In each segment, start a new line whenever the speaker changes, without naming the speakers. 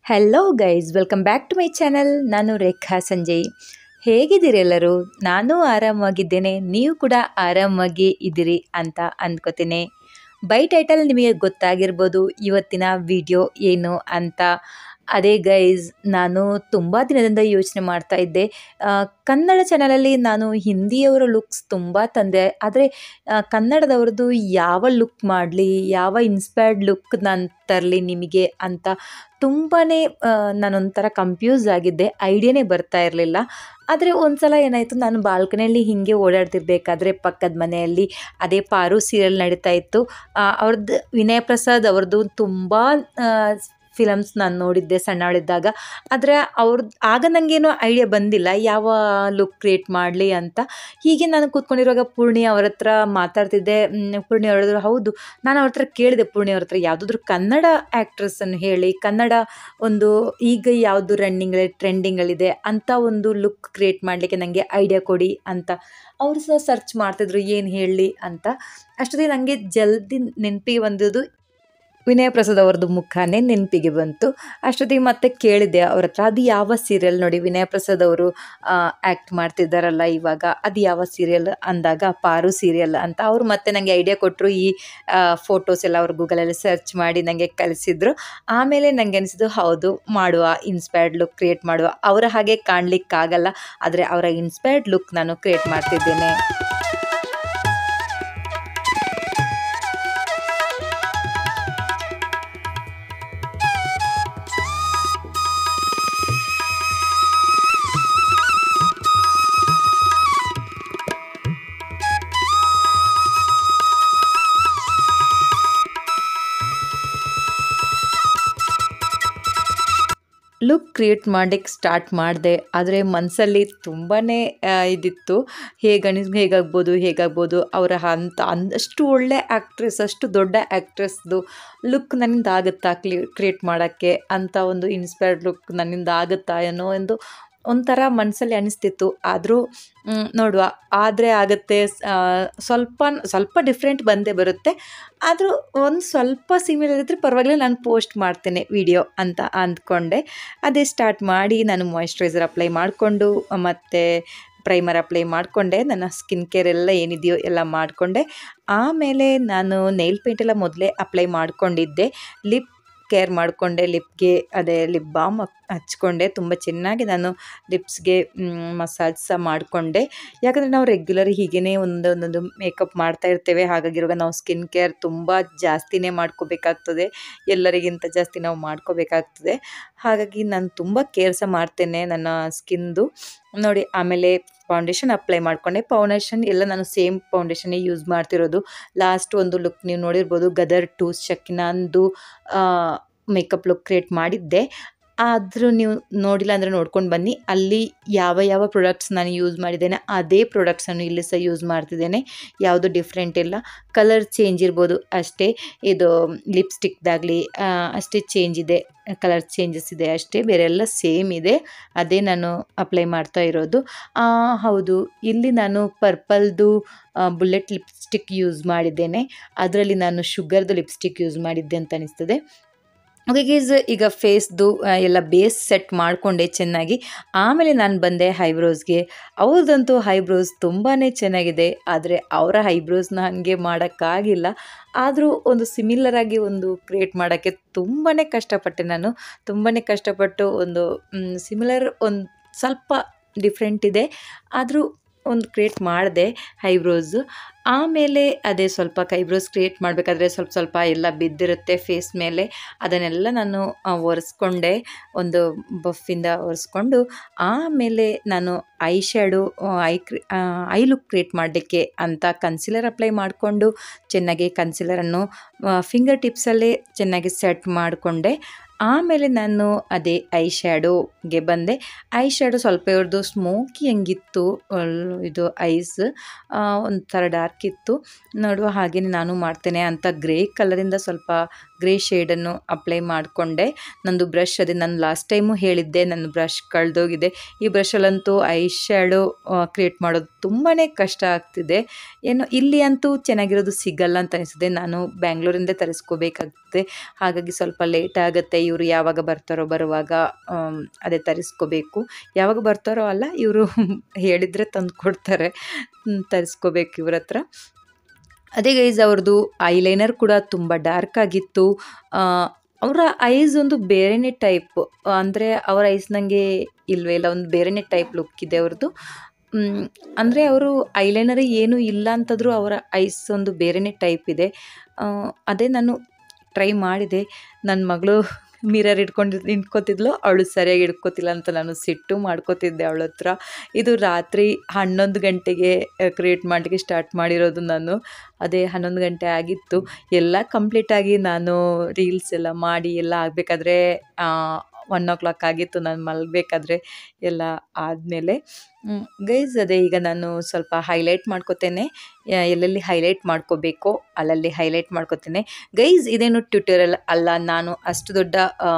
hello guys welcome back to my channel ನಾನು ರೇಖಾ ಸಂಜಯ್ ಹೇಗಿದ್ದೀರಿ ಎಲ್ಲರೂ ನಾನು ಆರಾಮಾಗಿದ್ದೇನೆ ನೀವು ಕೂಡ ಆರಾಮಾಗಿ ಇದ್ದೀರಿ ಅಂತ ಅಂದ್ಕೋತೀನಿ ಬೈ ಟೈಟಲ್ ನಿಮಗೆ ಗೊತ್ತಾಗಿರ್ಬೋದು ಇವತ್ತಿನ ವಿಡಿಯೋ ಏನು ಅಂತ ಅದೇ ಗೈಸ್ ನಾನು ತುಂಬ ದಿನದಿಂದ ಯೋಚನೆ ಮಾಡ್ತಾ ಇದ್ದೆ ಆ, ಕನ್ನಡ ಚಾನಲಲ್ಲಿ ನಾನು ಹಿಂದಿಯವರ ಲುಕ್ಸ್ ತುಂಬ ತಂದೆ ಆದರೆ ಆ, ಕನ್ನಡದವ್ರದ್ದು ಯಾವ ಲುಕ್ ಮಾಡಲಿ ಯಾವ ಇನ್ಸ್ಪೈರ್ಡ್ ಲುಕ್ ನಾನು ತರಲಿ ನಿಮಗೆ ಅಂತ ತುಂಬಾ ನಾನೊಂಥರ ಕನ್ಫ್ಯೂಸ್ ಆಗಿದ್ದೆ ಐಡಿಯಾನೇ ಬರ್ತಾ ಇರಲಿಲ್ಲ ಆದರೆ ಒಂದು ಸಲ ಏನಾಯಿತು ನಾನು ಬಾಲ್ಕನಿಯಲ್ಲಿ ಹೀಗೆ ಓಡಾಡ್ತಿರ್ಬೇಕಾದ್ರೆ ಪಕ್ಕದ ಮನೆಯಲ್ಲಿ ಅದೇ ಪಾರು ಸೀರಿಯಲ್ ನಡೀತಾ ಇತ್ತು ಆ, ಅವ್ರದ್ದು ವಿನಯ್ ಪ್ರಸಾದ್ ಅವ್ರದ್ದು ತುಂಬ ಫಿಲಮ್ಸ್ ನಾನು ನೋಡಿದ್ದೆ ಸಣ್ಣವಳಿದ್ದಾಗ ಆದರೆ ಅವ್ರದ್ದು ಆಗ ನನಗೇನು ಐಡಿಯಾ ಬಂದಿಲ್ಲ ಯಾವ ಲುಕ್ ಕ್ರಿಯೇಟ್ ಮಾಡಲಿ ಅಂತ ಹೀಗೆ ನಾನು ಕೂತ್ಕೊಂಡಿರುವಾಗ ಪೂರ್ಣಿ ಅವ್ರ ಹತ್ರ ಮಾತಾಡ್ತಿದ್ದೆ ಮ್, ಪೂರ್ಣಿ ಅವ್ರ ಹತ್ರ ಹೌದು ನಾನು ಅವ್ರ ಹತ್ರ ಕೇಳಿದೆ ಪೂರ್ಣಿ ಅವ್ರ ಹತ್ರ ಯಾವುದಾದ್ರೂ ಕನ್ನಡ ಆ್ಯಕ್ಟ್ರೆಸ್ಸನ್ನು ಹೇಳಿ ಕನ್ನಡ ಒಂದು ಈಗ ಯಾವುದು ರನ್ನಿಂಗ್ ಟ್ರೆಂಡಿಂಗಲ್ಲಿದೆ ಅಂತ ಒಂದು ಲುಕ್ ಕ್ರಿಯೇಟ್ ಮಾಡಲಿಕ್ಕೆ ನನಗೆ ಐಡಿಯಾ ಕೊಡಿ ಅಂತ ಅವರು ಸಹ ಸರ್ಚ್ ಮಾಡ್ತಿದ್ರು ಏನು ಹೇಳಲಿ ಅಂತ ಅಷ್ಟೊತ್ತಿಗೆ ನನಗೆ ಜಲ್ದಿ ನೆನಪಿಗೆ ಬಂದಿದ್ದು ವಿನಯ ಪ್ರಸಾದ್ ಅವ್ರದ್ದು ಮುಖನೇ ನೆನಪಿಗೆ ಬಂತು ಅಷ್ಟೊತ್ತಿಗೆ ಮತ್ತೆ ಕೇಳಿದೆ ಅವ್ರ ಹತ್ರ ಅದು ಯಾವ ಸೀರಿಯಲ್ ನೋಡಿ ವಿನಯ ಪ್ರಸಾದ್ ಅವರು ಆ್ಯಕ್ಟ್ ಮಾಡ್ತಿದ್ದಾರಲ್ಲ ಇವಾಗ ಅದು ಯಾವ ಸೀರಿಯಲ್ ಅಂದಾಗ ಪಾರು ಸೀರಿಯಲ್ ಅಂತ ಅವರು ಮತ್ತೆ ನನಗೆ ಐಡಿಯಾ ಕೊಟ್ಟರು ಈ ಫೋಟೋಸ್ ಎಲ್ಲ ಅವ್ರು ಗೂಗಲಲ್ಲಿ ಸರ್ಚ್ ಮಾಡಿ ನನಗೆ ಕಳಿಸಿದ್ರು ಆಮೇಲೆ ನನಗೆ ಅನಿಸಿದ್ದು ಹೌದು ಮಾಡುವ ಇನ್ಸ್ಪೈರ್ಡ್ ಲುಕ್ ಕ್ರಿಯೇಟ್ ಮಾಡುವ ಅವರ ಹಾಗೆ ಕಾಣಲಿಕ್ಕಾಗಲ್ಲ ಆದರೆ ಅವರ ಇನ್ಸ್ಪೈರ್ಡ್ ಲುಕ್ ನಾನು ಕ್ರಿಯೇಟ್ ಮಾಡ್ತಿದ್ದೇನೆ ಲುಕ್ ಕ್ರಿಯೇಟ್ ಮಾಡಲಿಕ್ಕೆ ಸ್ಟಾರ್ಟ್ ಮಾಡಿದೆ ಆದರೆ ಮನಸ್ಸಲ್ಲಿ ತುಂಬಾ ಇದಿತ್ತು ಹೇಗೆ ಅನಿಸ್ ಹೇಗಾಗ್ಬೋದು ಹೇಗಾಗ್ಬೋದು ಅವರ ಅಂತ ಅಂದಷ್ಟು ಒಳ್ಳೆ ಆ್ಯಕ್ಟ್ರೆಸ್ ಅಷ್ಟು ದೊಡ್ಡ ಆ್ಯಕ್ಟ್ರೆಸ್ದು ಲುಕ್ ನನ್ನಿಂದ ಆಗುತ್ತಾ ಕ್ಲಿ ಕ್ರಿಯೇಟ್ ಮಾಡೋಕ್ಕೆ ಅಂತ ಒಂದು ಇನ್ಸ್ಪೈರ್ಡ್ ಲುಕ್ ನನ್ನಿಂದ ಆಗುತ್ತಾ ಅನ್ನೋ ಒಂದು ಒಂಥರ ಮನಸ್ಸಲ್ಲಿ ಅನಿಸ್ತಿತ್ತು ಆದರೂ ನೋಡುವ ಆದರೆ ಆಗುತ್ತೆ ಸ್- ಆ, ಸ್ವಲ್ಪ ಸ್ವಲ್ಪ ಡಿಫ್ರೆಂಟ್ ಬಂದೇ ಬರುತ್ತೆ ಆದರೂ ಒಂದು ಸ್ವಲ್ಪ ಸಿಮಿಲರ್ ಇದ್ದರೆ ಪರವಾಗಿಲ್ಲ ನಾನು ಪೋಸ್ಟ್ ಮಾಡ್ತೇನೆ ವಿಡಿಯೋ ಅಂತ ಅಂದ್ಕೊಂಡೆ ಅದೇ ಸ್ಟಾರ್ಟ್ ಮಾಡಿ ನಾನು ಮಾಯಿಶ್ಚರೈಸರ್ ಅಪ್ಲೈ ಮಾಡಿಕೊಂಡು ಮತ್ತು ಪ್ರೈಮರ್ ಅಪ್ಲೈ ಮಾಡಿಕೊಂಡೆ ನನ್ನ ಸ್ಕಿನ್ ಕೇರ್ ಎಲ್ಲ ಏನಿದೆಯೋ ಎಲ್ಲ ಮಾಡಿಕೊಂಡೆ ಆಮೇಲೆ ನಾನು ನೈಲ್ ಪೇಂಟ್ ಎಲ್ಲ ಮೊದಲೇ ಅಪ್ಲೈ ಮಾಡಿಕೊಂಡಿದ್ದೆ ಲಿಪ್ ಕೇರ್ ಮಾಡಿಕೊಂಡೆ ಲಿಪ್ಗೆ ಅದೇ ಲಿಪ್ ಬಾಮ್ ಹಚ್ಕೊಂಡೆ ತುಂಬ ಚೆನ್ನಾಗಿ ನಾನು ಲಿಪ್ಸ್ಗೆ ಮಸಾಜ್ ಸಹ ಮಾಡಿಕೊಂಡೆ ಯಾಕಂದರೆ ನಾವು ರೆಗ್ಯುಲರ್ ಹೀಗೇ ಒಂದೊಂದೊಂದು ಮೇಕಪ್ ಮಾಡ್ತಾ ಇರ್ತೇವೆ ಹಾಗಾಗಿರುವಾಗ ನಾವು ಸ್ಕಿನ್ ಕೇರ್ ತುಂಬ ಜಾಸ್ತಿನೇ ಮಾಡ್ಕೋಬೇಕಾಗ್ತದೆ ಎಲ್ಲರಿಗಿಂತ ಜಾಸ್ತಿ ನಾವು ಮಾಡ್ಕೋಬೇಕಾಗ್ತದೆ ಹಾಗಾಗಿ ನಾನು ತುಂಬ ಕೇರ್ ಸಹ ಮಾಡ್ತೇನೆ ನನ್ನ ಸ್ಕಿನ್ದು ನೋಡಿ ಆಮೇಲೆ ಫೌಂಡೇಶನ್ ಅಪ್ಲೈ ಮಾಡಿಕೊಂಡೆ ಫೌಂಡೇಶನ್ ಎಲ್ಲ ನಾನು ಸೇಮ್ ಫೌಂಡೇಶನ್ನೇ ಯೂಸ್ ಮಾಡ್ತಿರೋದು ಲಾಸ್ಟ್ ಒಂದು ಲುಕ್ ನೀವು ನೋಡಿರ್ಬೋದು ಗದರ್ ಟು ಶಕಿನಾಂದು ಮೇಕಪ್ ಲುಕ್ ಕ್ರಿಯೇಟ್ ಮಾಡಿದ್ದೆ ಆದರೂ ನೀವು ನೋಡಿಲ್ಲ ಅಂದರೆ ನೋಡ್ಕೊಂಡು ಬನ್ನಿ ಅಲ್ಲಿ ಯಾವ ಯಾವ ಪ್ರಾಡಕ್ಟ್ಸ್ ನಾನು ಯೂಸ್ ಮಾಡಿದ್ದೇನೆ ಅದೇ ಪ್ರಾಡಕ್ಟ್ಸನ್ನು ಇಲ್ಲಿ ಸಹ ಯೂಸ್ ಮಾಡ್ತಿದ್ದೇನೆ ಯಾವುದು ಡಿಫ್ರೆಂಟ್ ಇಲ್ಲ ಕಲರ್ ಚೇಂಜ್ ಇರ್ಬೋದು ಅಷ್ಟೇ ಇದು ಲಿಪ್ಸ್ಟಿಕ್ದಾಗಲಿ ಅಷ್ಟೇ ಚೇಂಜ್ ಇದೆ ಕಲರ್ ಚೇಂಜಸ್ ಇದೆ ಅಷ್ಟೇ ಬೇರೆ ಎಲ್ಲ ಸೇಮ್ ಇದೆ ಅದೇ ನಾನು ಅಪ್ಲೈ ಮಾಡ್ತಾ ಇರೋದು ಆ, ಹೌದು ಇಲ್ಲಿ ನಾನು ಪರ್ಪಲ್ದು ಬುಲೆಟ್ ಲಿಪ್ಸ್ಟಿಕ್ ಯೂಸ್ ಮಾಡಿದ್ದೇನೆ ಅದರಲ್ಲಿ ನಾನು ಶುಗರ್ದು ಲಿಪ್ಸ್ಟಿಕ್ ಯೂಸ್ ಮಾಡಿದ್ದೆ ಅಂತ ಅನಿಸ್ತದೆ ಓಕೆ ಗೀಸ್ ಈಗ ಫೇಸ್ದು ಆ, ಎಲ್ಲ ಬೇಸ್ ಸೆಟ್ ಮಾಡಿಕೊಂಡೆ ಚೆನ್ನಾಗಿ ಆಮೇಲೆ ನಾನು ಬಂದೆ ಹೈಬ್ರೋಸ್ಗೆ ಅವ್ರದ್ದಂತೂ ಹೈಬ್ರೋಸ್ ತುಂಬಾ ಚೆನ್ನಾಗಿದೆ ಆದರೆ ಅವರ ಹೈಬ್ರೋಸ್ನ ಹಾಗೆ ಮಾಡೋಕ್ಕಾಗಿಲ್ಲ ಆದರೂ ಒಂದು ಸಿಮಿಲರ್ ಆಗಿ ಒಂದು ಕ್ರಿಯೇಟ್ ಮಾಡೋಕ್ಕೆ ತುಂಬಾ ಕಷ್ಟಪಟ್ಟೆ ನಾನು ತುಂಬಾ ಕಷ್ಟಪಟ್ಟು ಒಂದು ಸಿಮಿಲರ್ ಒಂದು ಸ್ವಲ್ಪ ಡಿಫ್ರೆಂಟ್ ಇದೆ ಆದರೂ ಒಂದು ಕ್ರಿಯೇಟ್ ಮಾಡಿದೆ ಹೈಬ್ರೋಸು ಆಮೇಲೆ ಅದೇ ಸ್ವಲ್ಪ ಐಬ್ರೋಸ್ ಕ್ರಿಯೇಟ್ ಮಾಡಬೇಕಾದ್ರೆ ಸ್ವಲ್ಪ ಸ್ವಲ್ಪ ಎಲ್ಲ ಬಿದ್ದಿರುತ್ತೆ ಫೇಸ್ ಮೇಲೆ ಅದನ್ನೆಲ್ಲ ನಾನು ಆ, ಒರೆಸ್ಕೊಂಡೆ ಒಂದು ಬಫಿಂದ ಒರೆಸ್ಕೊಂಡು ಆಮೇಲೆ ನಾನು ಐ ಶ್ಯಾಡೋ ಐ ಕ್ರಿ ಐ ಲುಕ್ ಕ್ರಿಯೇಟ್ ಮಾಡಲಿಕ್ಕೆ ಅಂತ ಕನ್ಸಿಲರ್ ಅಪ್ಲೈ ಮಾಡಿಕೊಂಡು ಚೆನ್ನಾಗಿ ಕನ್ಸಿಲರನ್ನು ಫಿಂಗರ್ ಟಿಪ್ಸಲ್ಲೇ ಚೆನ್ನಾಗಿ ಸೆಟ್ ಮಾಡಿಕೊಂಡೆ ಆಮೇಲೆ ನಾನು ಅದೇ ಐ ಶ್ಯಾಡೋಗೆ ಬಂದೆ ಐ ಶ್ಯಾಡೋ ಸ್ವಲ್ಪ ಇವ್ರದ್ದು ಸ್ಮೋಕಿ ಹಂಗಿತ್ತು ಅಲ್- ಇದು ಐಸ್ ಒಂಥರ ಡಾರ್ಕ್ ಇತ್ತು ನೋಡುವ ಹಾಗೆಯೇ ನಾನು ಮಾಡ್ತೇನೆ ಅಂತ ಗ್ರೇ ಕಲರಿಂದ ಸ್ವಲ್ಪ ಗ್ರೇ ಶೇಡನ್ನು ಅಪ್ಲೈ ಮಾಡಿಕೊಂಡೆ ನಂದು ಬ್ರಷ್ ಅದೇ ನಾನು ಲಾಸ್ಟ್ ಟೈಮು ಹೇಳಿದ್ದೆ ನನ್ನ ಬ್ರಷ್ ಕಳೆದೋಗಿದೆ ಈ ಬ್ರಷಲ್ಲಂತೂ ಐ ಶ್ಯಾಡೋ ಕ್ರಿಯೇಟ್ ಮಾಡೋದು ತುಂಬಾ ಕಷ್ಟ ಆಗ್ತಿದೆ ಏನು ಇಲ್ಲಿ ಅಂತೂ ಚೆನ್ನಾಗಿರೋದು ಸಿಗಲ್ಲ ಅಂತ ಅನಿಸಿದೆ ನಾನು ಬ್ಯಾಂಗ್ಳೂರಿಂದ ತರಿಸ್ಕೋಬೇಕಾಗುತ್ತೆ ಹಾಗಾಗಿ ಸ್ವಲ್ಪ ಲೇಟ್ ಆಗುತ್ತೆ ಇವರು ಯಾವಾಗ ಬರ್ತಾರೋ ಬರುವಾಗ ಆಮ್, ಅದೇ ತರಿಸ್ಕೋಬೇಕು ಯಾವಾಗ ಬರ್ತಾರೋ ಅಲ್ಲ ಇವರು ಹೇಳಿದರೆ ತಂದು ಕೊಡ್ತಾರೆ ಹ್ಮ್, ತರಿಸ್ಕೋಬೇಕು ಇವ್ರ ಹತ್ರ ಅದೇ ಗೈಸ್ ಅವ್ರದ್ದು ಐಲೈನರ್ ಕೂಡ ತುಂಬ ಡಾರ್ಕ್ ಆಗಿತ್ತು ಆ, ಅವರ ಐಸ್ ಒಂದು ಬೇರೆನೇ ಟೈಪ್ ಅಂದರೆ ಅವರ ಐಸ್ ನನಗೆ ಇಲ್ವೇ ಇಲ್ಲ ಒಂದು ಬೇರೆನೇ ಟೈಪ್ ಲುಕ್ ಇದೆ ಅವ್ರದ್ದು ಅಂದರೆ ಅವರು ಐಲೈನರೇ ಏನೂ ಇಲ್ಲ ಅಂತಂದರೂ ಅವರ ಐಸ್ ಒಂದು ಬೇರೆನೇ ಟೈಪ್ ಇದೆ ಆ, ಅದೇ ನಾನು ಟ್ರೈ ಮಾಡಿದೆ ನನ್ನ ಮಗಳು ಮಿರರ್ ಇಟ್ಕೊಂಡು ನಿಂತ್ಕೋತಿದ್ಲು ಅವಳು ಸರಿಯಾಗಿ ಇಟ್ಕೋತಿಲ್ಲ ಅಂತ ನಾನು ಸಿಟ್ಟು ಮಾಡ್ಕೋತಿದ್ದೆ ಅವಳ ಹತ್ರ ಇದು ರಾತ್ರಿ ಹನ್ನೊಂದು ಗಂಟೆಗೆ ಕ್ರಿಯೇಟ್ ಮಾಡಲಿಕ್ಕೆ ಸ್ಟಾರ್ಟ್ ಮಾಡಿರೋದು ನಾನು ಅದೇ ಹನ್ನೊಂದು ಗಂಟೆ ಆಗಿತ್ತು ಎಲ್ಲ ಕಂಪ್ಲೀಟಾಗಿ ನಾನು ರೀಲ್ಸ್ ಎಲ್ಲ ಮಾಡಿ ಎಲ್ಲ ಆಗಬೇಕಾದ್ರೆ ಒನ್ ಓ ಕ್ಲಾಕ್ ಆಗಿತ್ತು ನಾನು ಮಲಗಬೇಕಾದ್ರೆ ಎಲ್ಲ ಆದಮೇಲೆ ಗೈಸ್ ಅದೇ ಈಗ ನಾನು ಸ್ವಲ್ಪ ಹೈಲೈಟ್ ಮಾಡ್ಕೋತೇನೆ ಯಾ- ಎಲ್ಲೆಲ್ಲಿ ಹೈಲೈಟ್ ಮಾಡ್ಕೋಬೇಕೋ ಅಲ್ಲಲ್ಲಿ ಹೈಲೈಟ್ ಮಾಡ್ಕೋತೇನೆ ಗೈಸ್ ಇದೇನು ಟ್ಯೂಟೋರಿಯಲ್ ಅಲ್ಲ ನಾನು ಅಷ್ಟು ದೊಡ್ಡ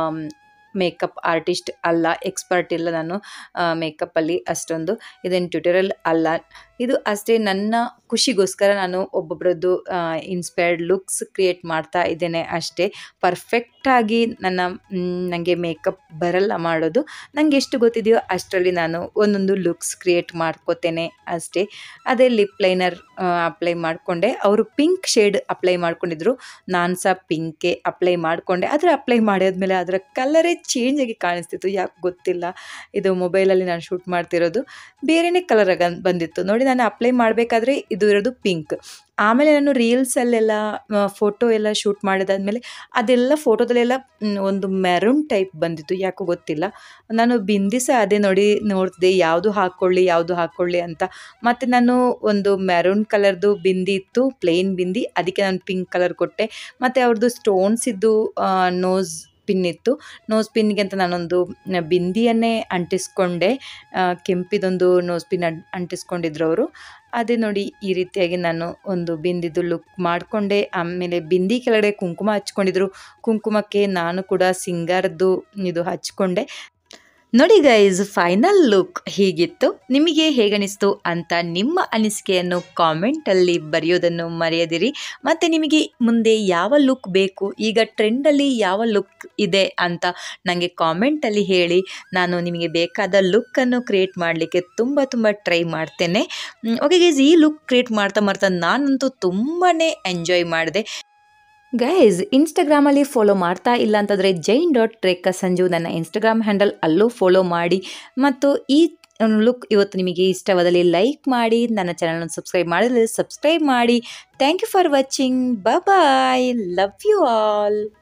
ಮೇಕಪ್ ಆರ್ಟಿಸ್ಟ್ ಅಲ್ಲ ಎಕ್ಸ್ಪರ್ಟ್ ಇಲ್ಲ ನಾನು ಮೇಕಪ್ಪಲ್ಲಿ ಅಷ್ಟೊಂದು ಇದೇನು ಟ್ಯೂಟೋರಿಯಲ್ ಅಲ್ಲ ಇದು ಅಷ್ಟೇ ನನ್ನ ಖುಷಿಗೋಸ್ಕರ ನಾನು ಒಬ್ಬೊಬ್ರದ್ದು ಇನ್ಸ್ಪೈರ್ಡ್ ಲುಕ್ಸ್ ಕ್ರಿಯೇಟ್ ಮಾಡ್ತಾ ಇದ್ದೇನೆ ಅಷ್ಟೇ ಪರ್ಫೆಕ್ಟಾಗಿ ನನ್ನ ನನಗೆ ಮೇಕಪ್ ಬರಲ್ಲ ಮಾಡೋದು ನನಗೆ ಎಷ್ಟು ಗೊತ್ತಿದೆಯೋ ಅಷ್ಟರಲ್ಲಿ ನಾನು ಒಂದೊಂದು ಲುಕ್ಸ್ ಕ್ರಿಯೇಟ್ ಮಾಡ್ಕೋತೇನೆ ಅಷ್ಟೇ ಅದೇ ಲಿಪ್ ಲೈನರ್ ಅಪ್ಲೈ ಮಾಡಿಕೊಂಡೆ ಅವರು ಪಿಂಕ್ ಶೇಡ್ ಅಪ್ಲೈ ಮಾಡ್ಕೊಂಡಿದ್ರು ನಾನು ಸಹ ಪಿಂಕೆ ಅಪ್ಲೈ ಮಾಡಿಕೊಂಡೆ ಆದರೆ ಅಪ್ಲೈ ಮಾಡಿದ್ಮೇಲೆ ಅದರ ಕಲರೇ ಚೇಂಜ್ ಆಗಿ ಕಾಣಿಸ್ತಿತ್ತು ಯಾಕೆ ಗೊತ್ತಿಲ್ಲ ಇದು ಮೊಬೈಲಲ್ಲಿ ನಾನು ಶೂಟ್ ಮಾಡ್ತಿರೋದು ಬೇರೆನೇ ಕಲರ್ ಬಂದಿತ್ತು ನೋಡಿ ನಾನು ಅಪ್ಲೈ ಮಾಡಬೇಕಾದ್ರೆ ಇದು ಇರೋದು ಪಿಂಕ್ ಆಮೇಲೆ ನಾನು ರೀಲ್ಸಲ್ಲೆಲ್ಲ ಫೋಟೋ ಎಲ್ಲ ಶೂಟ್ ಮಾಡಿದಾದ್ಮೇಲೆ ಅದೆಲ್ಲ ಫೋಟೋದಲ್ಲೆಲ್ಲ ಮ್, ಒಂದು ಮೆರೂನ್ ಟೈಪ್ ಬಂದಿತ್ತು ಯಾಕೋ ಗೊತ್ತಿಲ್ಲ ನಾನು ಬಿಂದಿ ಸಹ ಅದೇ ನೋಡಿ ನೋಡ್ತಿದ್ದೆ ಯಾವುದು ಹಾಕ್ಕೊಳ್ಳಿ ಯಾವುದು ಹಾಕ್ಕೊಳ್ಳಿ ಅಂತ ಮತ್ತು ನಾನು ಒಂದು ಮೆರೂನ್ ಕಲರ್ದು ಬಿಂದಿ ಇತ್ತು ಪ್ಲೇನ್ ಬಿಂದಿ ಅದಕ್ಕೆ ನಾನು ಪಿಂಕ್ ಕಲರ್ ಕೊಟ್ಟೆ ಮತ್ತು ಅವ್ರದ್ದು ಸ್ಟೋನ್ಸ್ ಇದ್ದು ನೋಸ್ ಪಿನ್ ಇತ್ತು ನೋಸ್ ಪಿನ್ಗೆ ಅಂತ ನಾನೊಂದು ಬಿಂದಿಯನ್ನೇ ಅಂಟಿಸ್ಕೊಂಡೆ ಆ, ಕೆಂಪಿದೊಂದು ನೋಸ್ ಪಿನ್ ಅನ್- ಅಂಟಿಸ್ಕೊಂಡಿದ್ರು ಅವರು ಅದೇ ನೋಡಿ ಈ ರೀತಿಯಾಗಿ ನಾನು ಒಂದು ಬಿಂದಿದ್ದು ಲುಕ್ ಮಾಡಿಕೊಂಡೆ ಆಮೇಲೆ ಬಿಂದಿ ಕೆಳಗಡೆ ಕುಂಕುಮ ಹಚ್ಕೊಂಡಿದ್ರು ಕುಂಕುಮಕ್ಕೆ ನಾನು ಕೂಡ ಸಿಂಗಾರದ್ದು ಇದು ಹಚ್ಕೊಂಡೆ ನೋಡಿ ಗೈಸ್ ಫೈನಲ್ ಲುಕ್ ಹೀಗಿತ್ತು ನಿಮಗೆ ಹೇಗನಿಸ್ತು ಅಂತ ನಿಮ್ಮ ಅನಿಸಿಕೆಯನ್ನು ಕಾಮೆಂಟಲ್ಲಿ ಬರೆಯೋದನ್ನು ಮರೆಯದಿರಿ ಮತ್ತು ನಿಮಗೆ ಮುಂದೆ ಯಾವ ಲುಕ್ ಬೇಕು ಈಗ ಟ್ರೆಂಡಲ್ಲಿ ಯಾವ ಲುಕ್ ಇದೆ ಅಂತ ನನಗೆ ಕಾಮೆಂಟಲ್ಲಿ ಹೇಳಿ ನಾನು ನಿಮಗೆ ಬೇಕಾದ ಲುಕ್ಕನ್ನು ಕ್ರಿಯೇಟ್ ಮಾಡಲಿಕ್ಕೆ ತುಂಬ ತುಂಬ ಟ್ರೈ ಮಾಡ್ತೇನೆ ಓಕೆ ಗೈಸ್ ಈ ಲುಕ್ ಕ್ರಿಯೇಟ್ ಮಾಡ್ತಾ ಮಾಡ್ತಾ ನಾನಂತೂ ತುಂಬಾ ಎಂಜಾಯ್ ಮಾಡಿದೆ ಗೈಸ್ ಇನ್ಸ್ಟಾಗ್ರಾಮಲ್ಲಿ ಫಾಲೋ ಮಾಡ್ತಾ ಇಲ್ಲ ಅಂತಂದರೆ ಜೈನ್ ಡಾಟ್ ಟ್ರೇಕ ಸಂಜು ನನ್ನ ಇನ್ಸ್ಟಾಗ್ರಾಮ್ ಹ್ಯಾಂಡಲ್ ಅಲ್ಲೂ ಫಾಲೋ ಮಾಡಿ ಮತ್ತು ಈ ಲುಕ್ ಇವತ್ತು ನಿಮಗೆ ಇಷ್ಟವಾದಲ್ಲಿ ಲೈಕ್ ಮಾಡಿ ನನ್ನ ಚಾನಲ್ನ ಸಬ್ಸ್ಕ್ರೈಬ್ ಮಾಡಿದರೆ ಸಬ್ಸ್ಕ್ರೈಬ್ ಮಾಡಿ thank you for watching bye love you all